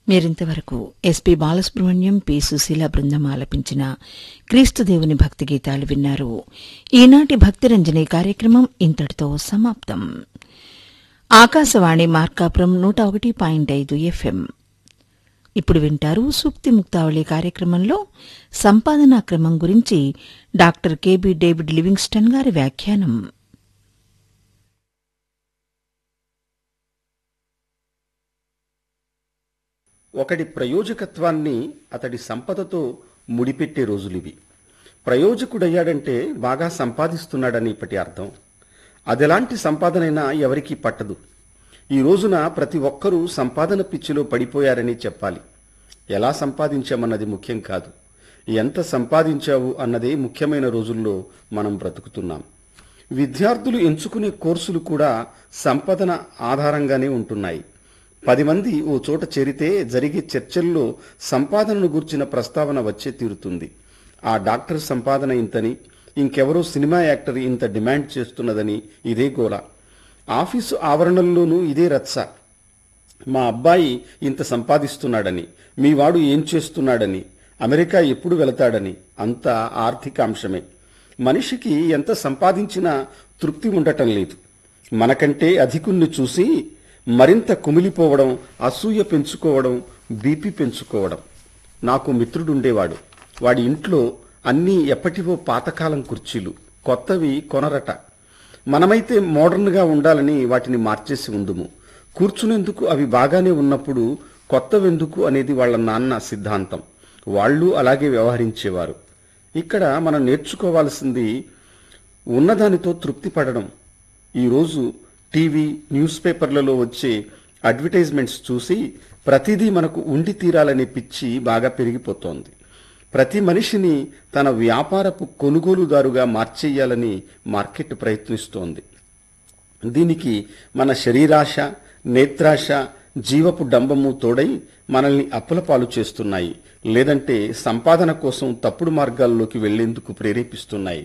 మీరింతవరకు SP Balasubrahmanyam P Susheela బృందం ఆలపించిన క్రీస్తుదేవుని భక్తి గీతాలు విన్నారు ఈనాటి భక్తిరంజని కార్యక్రమం ఇంతటితో సమాప్తం ఆకాశవాణి మార్కాపురం నూట ఒకటి పాయింట్ ఐదు ఎఫ్ఎం ఇప్పుడు వింటారు సూక్తి ముక్తావళి కార్యక్రమంలో సంపాదనా క్రమం గురించి డాక్టర్ కెబి డేవిడ్ లివింగ్స్టన్ గారి వ్యాఖ్యానం ఒకడి ప్రయోజకత్వాన్ని అతడి సంపదతో ముడిపెట్టే రోజులివి ప్రయోజకుడయ్యాడంటే బాగా సంపాదిస్తున్నాడని ఇప్పటి అర్థం అదెలాంటి సంపాదనైనా ఎవరికీ పట్టదు ఈ రోజున ప్రతి ఒక్కరూ సంపాదన పిచ్చిలో పడిపోయారని చెప్పాలి ఎలా సంపాదించామన్నది ముఖ్యం కాదు ఎంత సంపాదించావు అన్నదే ముఖ్యమైన రోజుల్లో మనం బ్రతుకుతున్నాం విద్యార్థులు ఎంచుకునే కోర్సులు కూడా సంపదన ఆధారంగానే ఉంటున్నాయి పది మంది ఓ చోట చేరితే జరిగే చర్చల్లో సంపాదనను గూర్చిన ప్రస్తావన వచ్చే తీరుతుంది ఆ డాక్టర్ సంపాదన ఇంతని ఇంకెవరో సినిమా యాక్టర్ ఇంత డిమాండ్ చేస్తున్నదని ఇదే గోల ఆఫీసు ఆవరణల్లోనూ ఇదే రచ్చ మా అబ్బాయి ఇంత సంపాదిస్తున్నాడని మీ వాడు ఏం చేస్తున్నాడని అమెరికా ఎప్పుడు వెళతాడని అంతా ఆర్థిక అంశమే మనిషికి ఎంత సంపాదించినా తృప్తి ఉండటం లేదు మనకంటే అధికుణ్ణి చూసి మరింత కుమిలిపోవడం అసూయ పెంచుకోవడం బీపీ పెంచుకోవడం నాకు మిత్రుడుండేవాడు వాడి ఇంట్లో అన్నీ ఎప్పటివో పాతకాలం కుర్చీలు కొత్తవి కొనరట మనమైతే మోడర్న్గా ఉండాలని వాటిని మార్చేసి ఉందుము కూర్చునేందుకు అవి బాగానే ఉన్నప్పుడు కొత్తవెందుకు అనేది వాళ్ళ నాన్న సిద్ధాంతం వాళ్ళు అలాగే వ్యవహరించేవారు ఇక్కడ మనం నేర్చుకోవాల్సింది ఉన్నదానితో తృప్తి పడడం ఈరోజు టీవీ న్యూస్ పేపర్లలో వచ్చే అడ్వర్టైజ్మెంట్స్ చూసి ప్రతిదీ మనకు ఉండి తీరాలనే పిచ్చి బాగా పెరిగిపోతోంది ప్రతి మనిషిని తన వ్యాపారపు కొనుగోలుదారుగా మార్చేయాలని మార్కెట్ ప్రయత్నిస్తోంది దీనికి మన శరీరాశ నేత్రాశ జీవపు డంబము తోడై మనల్ని అప్పులపాలు చేస్తున్నాయి లేదంటే సంపాదన కోసం తప్పుడు మార్గాల్లోకి వెళ్లేందుకు ప్రేరేపిస్తున్నాయి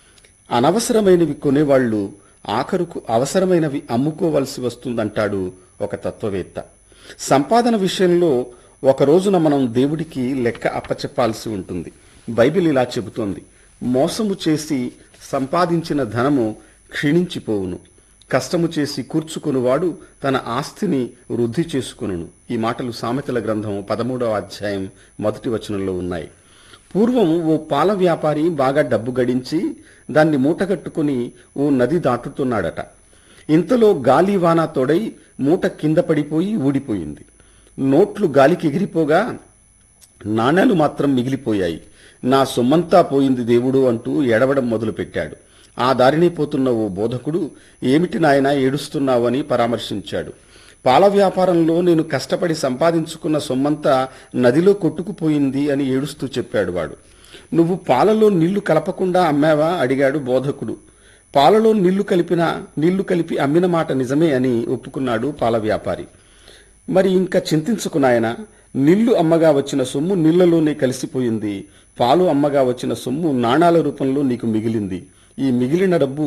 అనవసరమైనవి కొనేవాళ్లు ఆఖరుకు అవసరమైనవి అమ్ముకోవలసి వస్తుందంటాడు ఒక తత్వవేత్త సంపాదన విషయంలో ఒక రోజున మనం దేవుడికి లెక్క అప్పచెప్పాల్సి ఉంటుంది బైబిల్ ఇలా చెబుతోంది మోసము చేసి సంపాదించిన ధనము క్షీణించిపోవును కష్టము చేసి కూర్చుకొనువాడు తన ఆస్తిని వృద్ధి చేసుకొనును ఈ మాటలు సామెతల గ్రంథం పదమూడవ అధ్యాయం మొదటి వచనంలో ఉన్నాయి పూర్వం ఓ పాల వ్యాపారి బాగా డబ్బు గడించి దాన్ని మూటగట్టుకుని ఓ నది దాటుతున్నాడట ఇంతలో గాలి వాన తోడై మూట కింద పడిపోయి ఊడిపోయింది నోట్లు గాలికి ఎగిరిపోగా నాణేలు మాత్రం మిగిలిపోయాయి నా సొమ్మంతా పోయింది దేవుడు అంటూ ఎడవడం మొదలుపెట్టాడు ఆ దారిని పోతున్న ఓ బోధకుడు ఏమిటి నాయనా ఏడుస్తున్నావని పరామర్శించాడు పాల వ్యాపారంలో నేను కష్టపడి సంపాదించుకున్న సొమ్మంతా నదిలో కొట్టుకుపోయింది అని ఏడుస్తూ చెప్పాడు వాడు నువ్వు పాలలో నీళ్లు కలపకుండా అమ్మావా అడిగాడు బోధకుడు పాలలో నీళ్లు కలిపిన నీళ్లు కలిపి అమ్మిన మాట నిజమే అని ఒప్పుకున్నాడు పాల వ్యాపారి మరి ఇంకా చింతించుకున్నాయన నీళ్లు అమ్మగా వచ్చిన సొమ్ము నీళ్లలోనే కలిసిపోయింది పాలు అమ్మగా వచ్చిన సొమ్ము నాణాల రూపంలో నీకు మిగిలింది ఈ మిగిలిన డబ్బు